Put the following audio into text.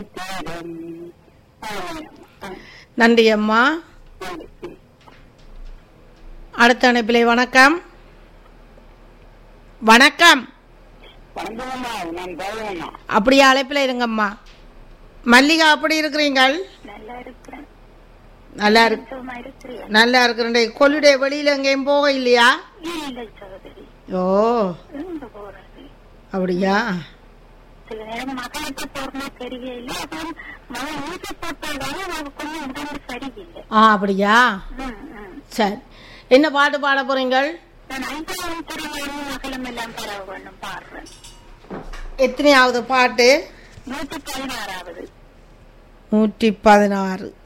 தீரும் நன்றி அம்மா அடுத்த அனுப்பிலை வணக்கம் வணக்கம் வணக்கம்மா நான் பாவனா அப்படியே அழைப்பில் இருங்கம்மா மல்லிகா அப்படி இருக்கிறீங்கள் நல்லா இருக்கிறேன் நல்லா இருக்கு சும்மா இருக்கிறேன் நல்லா இருக்கிறேன் கொள்ளுடைய வெளியில எங்கேயும் போக இல்லையா இல்லை சகோதரி ஓ எங்க போறது அப்படியா சில நேரம் மகளுக்கு போறமா தெரியல அப்புறம் மகன் ஊசி போட்டதால அவனுக்கு கொஞ்சம் உடம்பு சரியில்லை ஆ அப்படியா ம், ம். சரி என்ன பாட்டு பாட போறீங்கள் நான் ஐந்தாயிரம் துறையிலும் மகளும் எல்லாம் பரவ வேண்டும் பாடுறேன் எத்தனையாவது பாட்டு நூத்தி பதினாறாவது நூற்றி பதினாறு